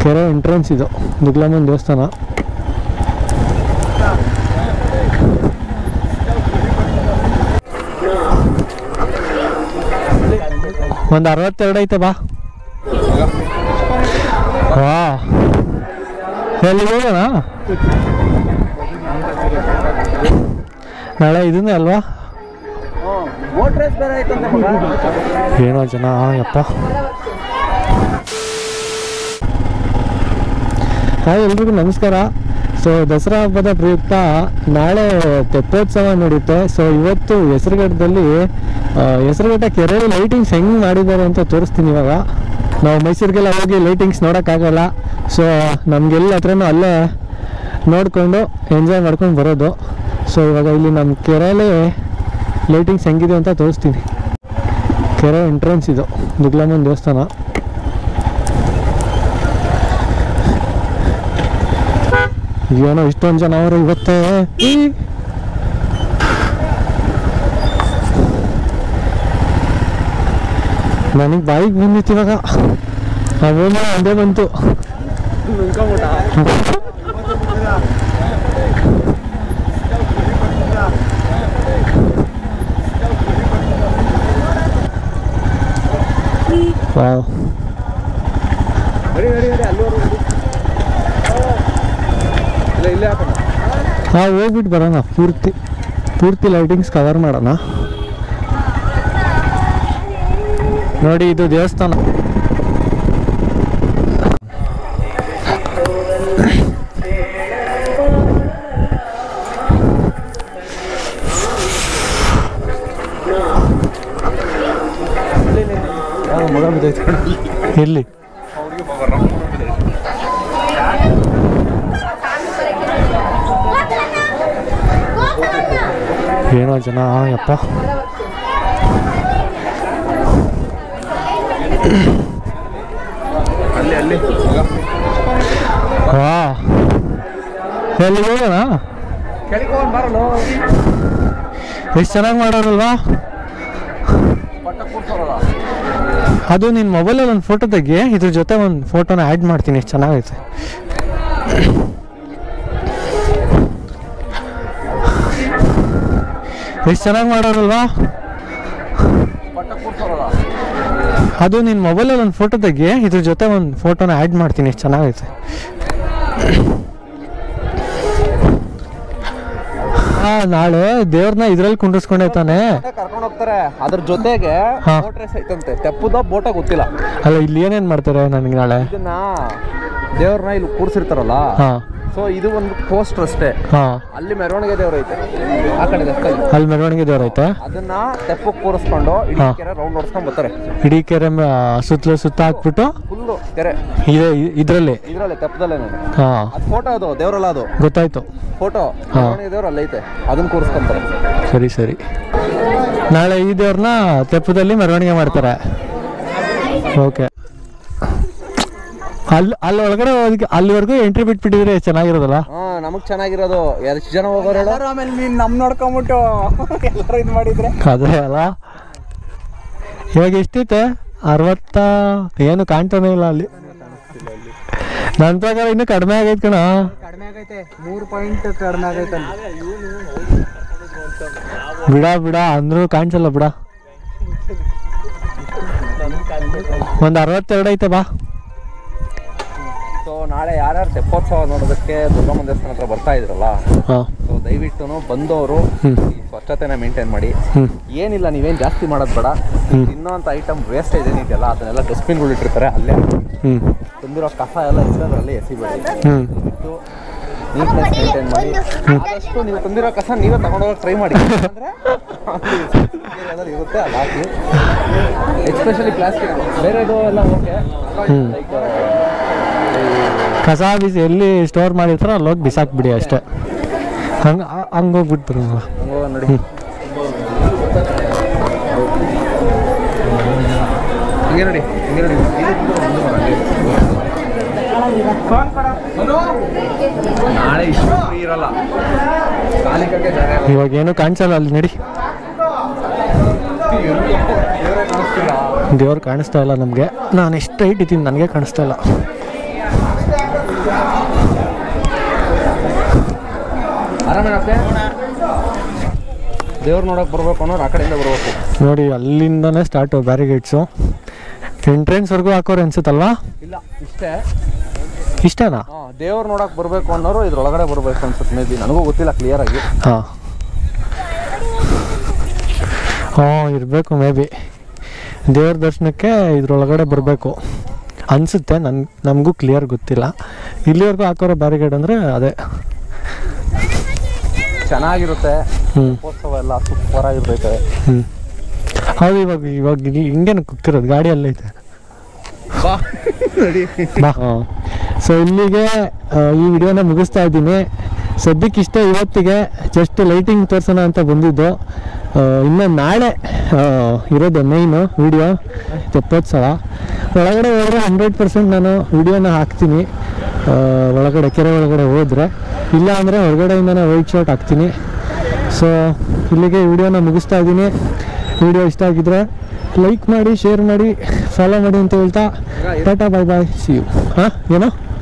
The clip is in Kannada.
ಕೆರೆ ಎಂಟ್ರೆನ್ಸ್ ಇದು ದುಗ್ಲಮ್ಮನ ದೇವಸ್ಥಾನ ಒಂದು ಅರವತ್ತೆರಡು ಐತೆ ಬಾ ವಾ ಎಲ್ಲಿಗೆ ಹೋಗೋಣ ನಾಳೆ ಇದನ್ನೇ ಅಲ್ವಾ ಬೋಟ್ ರೇಸ್ ಬೇರೆ ಆಯ್ತಂತೆ ಮಗ ಏನೋ ಜನ ಯಪ್ಪ ಹಾಯ್ ಎಲ್ರಿಗೂ ನಮಸ್ಕಾರ ಸೊ ದಸರಾ ಹಬ್ಬದ ಪ್ರಯುಕ್ತ ನಾಳೆ ತೆಪ್ಪೋತ್ಸವ ನಡೆಯುತ್ತೆ ಸೊ ಇವತ್ತು ಹೆಸರುಘಟ್ಟದಲ್ಲಿ ಆ, ಹೆಸರುಘಟ್ಟ ಕೆರೆಯಲ್ಲಿ ಲೈಟಿಂಗ್ಸ್ ಹೆಂಗೆ ಮಾಡಿದ್ದಾರೆ ಅಂತ ತೋರಿಸ್ತೀನಿ ಇವಾಗ ನಾವು ಮೈಸೂರಿಗೆಲ್ಲ ಹೋಗಿ ಲೈಟಿಂಗ್ಸ್ ನೋಡೋಕ್ಕಾಗಲ್ಲ ಸೊ ನಮಗೆಲ್ಲ ಹತ್ರನೂ ಅಲ್ಲೇ ನೋಡಿಕೊಂಡು ಎಂಜಾಯ್ ಮಾಡ್ಕೊಂಡು ಬರೋದು ಸೊ ಇವಾಗ ಇಲ್ಲಿ ನಮ್ಮ ಕೆರೆಯಲ್ಲಿ ಲೈಟಿಂಗ್ಸ್ ಹೆಂಗಿದೆ ಅಂತ ತೋರಿಸ್ತೀನಿ ಕೆರೆ ಎಂಟ್ರೆನ್ಸ್ ಇದು ದುಗ್ಲಮ್ಮನ ದೇವಸ್ಥಾನ ಏನೋ ಇಷ್ಟೊಂದು ಜನ ಅವರು ಇವತ್ತೇ ಈ. ನನಗೆ ಬಾಯಿಗೆ ಬಂದಿತ್ತು ಇವಾಗ ಅವೇನೋ ಒಂದೇ ಬಂತು ವಾವ್ ನಡಿ ನಡಿ ನಡಿ ಅಲ್ಲಿವರೆಗೂ ನಡಿ. ಇಲ್ಲ ಇಲ್ಲೇ ಹಾಕೋಣ ಹಾಂ ಹೋಗ್ಬಿಟ್ಟು ಬರೋಣ ಪೂರ್ತಿ ಪೂರ್ತಿ ಲೈಟಿಂಗ್ಸ್ ಕವರ್ ಮಾಡೋಣ ನೋಡಿ ಇದು ದೇವಸ್ಥಾನ ಮಗ ಬಿದ್ದೈತೆ ಎಲ್ಲಿ ಏನೋ ಜನ ಯಪ್ಪ ಅಲ್ಲಿ ಅಲ್ಲಿ ವಾ ಎಲ್ಲಿಗೆ ಹೋಗೋಣ ಕೆಳಗೆ ಬರಲು ಎಷ್ಟು ಚೆನ್ನಾಗಿ ಮಾಡೋರಲ್ವಾ ಪಟ್ಟ ಕೂರ್ಸೋರಲ್ಲ ಅದು ನಿನ್ನ ಮೊಬೈಲಲ್ಲಿ ಒಂದು ಫೋಟೋ ತೆಗಿ ಇದ್ರ ಜೊತೆ ಒಂದು ಫೋಟೋನ ಆ್ಯಡ್ ಮಾಡ್ತೀನಿ ಎಷ್ಟು ಚೆನ್ನಾಗೈತೆ ಎಷ್ಟು ಚೆನ್ನಾಗಿ ಮಾಡೋರಲ್ವಾ ಪಟ್ಟ ಕೂರ್ಸೋರಲ್ಲ ಅದು ನಿನ್ನ ಮೊಬೈಲಲ್ಲಿ ಒಂದು ಫೋಟೋ ತೆಗಿ ಇದ್ರ ಜೊತೆ ಒಂದು ಫೋಟೋನ ಆ್ಯಡ್ ಮಾಡ್ತೀನಿ ಎಷ್ಟು ಚೆನ್ನಾಗೈತೆ ಹಾಂ ನಾಳೆ ದೇವ್ರನ್ನ ಇದ್ರಲ್ಲಿ ಕುಂಡ್ರಿಸ್ಕೊಂಡೆ ತಾನೆ ಕರ್ಕೊಂಡು ಹೋಗ್ತಾರೆ ಅದ್ರ ಜೊತೆಗೆ ಹಾ. ಬೋಟ್ ರೇಸ್ ಐತಂತೆ ತೆಪ್ಪದ ಬೋಟ ಗೊತ್ತಿಲ್ಲ ಅಲ್ಲ ಇಲ್ಲಿ ಏನೇನು ಮಾಡ್ತಾರೆ ನನಗೆ ನಾಳೆ ಇದನ್ನ ದೇವ್ರನ್ನ ಇಲ್ಲಿ ಕೂರ್ಸಿರ್ತಾರಲ್ಲ ಹಾಂ ಸೊ ಇದು ಒಂದು ಪೋಸ್ಟರ್ ಅಷ್ಟೇ ಹಾಂ ಅಲ್ಲಿ ಮೆರವಣಿಗೆ ದೇವ್ರ ಐತೆ ಆ ಕಡೆ ಲೆಫ್ಟಲ್ಲಿ ಅಲ್ಲಿ ಮೆರವಣಿಗೆ ದೇವ್ರೈತೆ ಅದನ್ನ ತೆಪ್ಪಕ್ಕೆ ಕೂರಿಸ್ಕೊಂಡು ಇಡೀ ಹಾ. ಕೆರೆ ರೌಂಡ್ ಹೊಡ್ಸ್ಕೊಂಡ್ ಬರ್ತಾರೆ ಇಡೀ ಕೆರೆ ಮ- ಸುತ್ತಲೂ ಸುತ್ತ ಹಾಕ್ಬಿಟ್ಟು ಫುಲ್ಲು ಕೆರೆ ಇದೆ ಇದರಲ್ಲಿ ಇದ್ರಲ್ಲೇ ತೆಪ್ಪದಲ್ಲೇ ಹಾಂ ಅದು ಫೋಟೋ ಅದು ದೇವ್ರಲ್ಲ ಅದು ಗೊತ್ತಾಯ್ತು ಫೋಟೋ ಹಾ. ಮೆರವಣಿಗೆ ದೇವ್ರ ಅಲ್ಲೈತೆ ಅದನ್ನ ಕೂರಿಸ್ಕೊಂತಾರೆ ಸರಿ ಸರಿ ನಾಳೆ ಈ ದೇವ್ರನ್ನ ತೆಪ್ಪದಲ್ಲಿ ಮೆರವಣಿಗೆ ಮಾಡ್ತಾರೆ ಓಕೆ ಅಲ್ಲಿ ಅಲ್ಲಿ ಒಳಗಡೆ ಹೋಗಿ ಅಲ್ಲಿವರೆಗೂ ಎಂಟ್ರಿ ಬಿಟ್ಬಿಟ್ಟಿದ್ರೆ ಚೆನ್ನಾಗಿರೋದಲ್ಲ ಹಾ ನಮಗ್ ಚೆನ್ನಾಗಿರೋದು ಎಷ್ಟು ಜನ ಹೋಗೋರು ಹೇಳು ಆಮೇಲೆ ನೀನ್ ನಮ್ ನೋಡ್ಕೊಂಬಿಟ್ಟು ಎಲ್ಲರೂ ಇದು ಮಾಡಿದ್ರೆ ಅದೇ ಅಲ್ಲ ಇವಾಗ ಎಷ್ಟೈತೆ ಅರವತ್ತ ಏನು ಕಾಣ್ತಾನೆ ಇಲ್ಲ ಅಲ್ಲಿ ನನ್ನ ಪ್ರಕಾರ ಇನ್ನೂ ಕಡಿಮೆ ಆಗೈತೆ ಕಣ ಕಡಿಮೆ ಆಗೈತೆ ಮೂರು ಪಾಯಿಂಟ್ ಕಡಿಮೆ ಆಗೈತೆ ಬಿಡ ಬಿಡ ಅಂದ್ರೂ ಕಾಣಿಸಲ್ಲ ಬಿಡ ಒಂದು ಅರವತ್ತೆರಡು ಐತೆ ಬಾ ಸೊ ನಾಳೆ ಯಾರ್ಯಾರು ತೆಪ್ಪೋತ್ಸವ ನೋಡೋದಕ್ಕೆ ದುರ್ಗಮ್ಮ ದೇವಸ್ಥಾನ ಹತ್ರ ಬರ್ತಾ ಇದ್ರಲ್ಲ ಹಾಂ ಸೊ ದಯವಿಟ್ಟು ಬಂದವರು ಹ್ಮ್. ಈ ಸ್ವಚ್ಛತೆನ ಮೇಂಟೈನ್ ಮಾಡಿ ಹ್ಞೂ ಏನಿಲ್ಲ ನೀವೇನು ಜಾಸ್ತಿ ಮಾಡೋದು ಬೇಡ ಹ್ಮ್. ತಿನ್ನೋಂಥ ಐಟಮ್ ವೇಸ್ಟೇಜ್ ಏನಿದೆಯಲ್ಲ ಅದನ್ನೆಲ್ಲ ಡಸ್ಟ್ಬಿನ್ಗಳು ಇಟ್ಟಿರ್ತಾರೆ ಅಲ್ಲೇ ಹ್ಞೂ ತಂದಿರೋ ಕಸ ಎಲ್ಲ ಇರೋದ್ರಲ್ಲಿ ಎಸಿಬೇಡಿ ಹ್ಞೂ ಬಿಟ್ಟು ನೀಟ್ನೆಸ್ ಮೇಂಟೈನ್ ಮಾಡಿ ಆದಷ್ಟು ನೀವು ತಂದಿರೋ ಕಸ ನೀವೇ ತಗೊಂಡೋಗಕ್ಕೆ ಟ್ರೈ ಮಾಡಿ ಅಂದರೆ ಅಲ್ಲಿ ಇರುತ್ತೆ ಅದು ಹಾಕಿ ಎಸ್ಪೆಷಲಿ ಪ್ಲಾಸ್ಟಿಕ್ ಬೇರೆದು ಎಲ್ಲ ಓಕೆ ಹ್ಮ್. ಲೈಕ್ ಕಸ ಬೀಸಿ ಎಲ್ಲಿ ಸ್ಟೋರ್ ಮಾಡಿರ್ತಾರೋ ಅಲ್ಲಿ ಹೋಗಿ ಬಿಸಾಕ್ಬಿಡಿ ಅಷ್ಟೇ ಹಂಗೆ ಹಂಗೆ ಹೋಗ್ಬಿಟ್ಟು ಬರೋಣ ಹಂಗೋ ನೋಡಿ ಹಿಂಗೆ ನೋಡಿ ಹಿಂಗೆ ನೋಡಿ ಇದು ಒಂದು ಮರ, ಹಂಗೆ. ನಾಳೆ ಇಷ್ಟು ಫ್ರೀ ಇರಲ್ಲ ಖಾಲಿ ಕಕ್ಕೆ ಜಾಗ ಇರಲ್ಲ. ಇವಾಗ ಏನು ಕಾಣಿಸಲ್ಲ ಅಲ್ಲಿ ನಡಿ ದೇವ್ರೇ ಕಾಣಿಸ್ತಿಲ್ಲ. ದೇವ್ರು ಕಾಣಿಸ್ತಾ ಇಲ್ಲ ನಮಗೆ ನಾನು ಎಷ್ಟು ಹೈಟ್ ಇದ್ದೀನಿ ನನಗೆ ಕಾಣಿಸ್ತಾ ಇಲ್ಲ ಆರಾಮೇನಪ್ಪೆ ದೇವ್ರು ನೋಡಕ್ ಬರ್ಬೇಕು ಅನ್ನೋರು ಆ ಕಡೆಯಿಂದ ಬರ್ಬೇಕು ನೋಡಿ ಅಲ್ಲಿಂದನೇ ಸ್ಟಾರ್ಟು ಬ್ಯಾರಿಗೇಡ್ಸು ಎಂಟ್ರೆನ್ಸ್ವರೆಗೂ ಹಾಕೋರು ಅನ್ಸುತ್ತಲ್ವಾ ಇಲ್ಲ ಇಷ್ಟೇ ಇಷ್ಟನಾ ಹಾಂ ದೇವ್ರು ನೋಡಕ್ ಬರ್ಬೇಕು ಅನ್ನೋರು ಇದ್ರೊಳಗಡೆ ಬರ್ಬೇಕು ಅನ್ಸುತ್ತೆ ಮೇ ಬಿ ನನಗೂ ಗೊತ್ತಿಲ್ಲ ಕ್ಲಿಯರ್ ಆಗಿ ಹಾಂ ಹಾಂ ಇರಬೇಕು ಮೇ ಬಿ ದೇವ್ರ ದರ್ಶನಕ್ಕೆ ಇದ್ರೊಳಗಡೆ ಬರಬೇಕು ಅನಿಸುತ್ತೆ ನನ್ ನಮಗೂ ಕ್ಲಿಯರ್ ಗೊತ್ತಿಲ್ಲ ಇಲ್ಲಿವರೆಗೂ ಹಾಕೋರೋ ಬ್ಯಾರಿಗೇಡ್ ಅಂದರೆ ಅದೇ ಚೆನ್ನಾಗಿರುತ್ತೆ ಹ್ಞೂ ಉತ್ಸವ ಎಲ್ಲ ಸೂಪರ್ ಆಗಿರ್ತೈತೆ ಹ್ಞೂ ಹೌದು ಇವಾಗ ಇವಾಗ ಇಲ್ಲಿ ಹಿಂಗೇನು ಕೂತಿರೋದು ಗಾಡಿ ಅಲ್ಲೈತೆ ಬಾ ನಡಿ ಬಾ ಹಾಂ ಸೊ ಇಲ್ಲಿಗೆ ಆ, ಈ ವಿಡಿಯೋನ ಮುಗಿಸ್ತಾ ಇದ್ದೀನಿ ಸದ್ಯಕ್ಕಿಷ್ಟೇ ಇವತ್ತಿಗೆ ಜಸ್ಟ್ ಲೈಟಿಂಗ್ ತೋರ್ಸೋಣ ಅಂತ ಬಂದಿದ್ದು ಆ, ಇನ್ನು ನಾಳೆ ಆ, ಇರೋದು ಮೇಯ್ನು ವಿಡಿಯೋ ತೆಪ್ಪೋತ್ಸವ ಒಳಗಡೆ ಹೋದರೆ ಹಂಡ್ರೆಡ್ ಪರ್ಸೆಂಟ್ ನಾನು ವಿಡಿಯೋನ ಹಾಕ್ತೀನಿ ಆ, ಒಳಗಡೆ ಕೆರೆ ಒಳಗಡೆ ಹೋದರೆ ಇಲ್ಲ ಅಂದರೆ ಹೊರಗಡೆಯಿಂದನೇ ವೈಟ್ ಶಾಟ್ ಹಾಕ್ತೀನಿ ಸೊ ಇಲ್ಲಿಗೆ ವಿಡಿಯೋನ ಮುಗಿಸ್ತಾ ಇದ್ದೀನಿ ವಿಡಿಯೋ ಇಷ್ಟ ಆಗಿದ್ರೆ ಲೈಕ್ ಮಾಡಿ ಶೇರ್ ಮಾಡಿ ಫಾಲೋ ಮಾಡಿ ಅಂತ ಹೇಳ್ತಾ tata bye bye see you ಹಾಂ ಏನೋ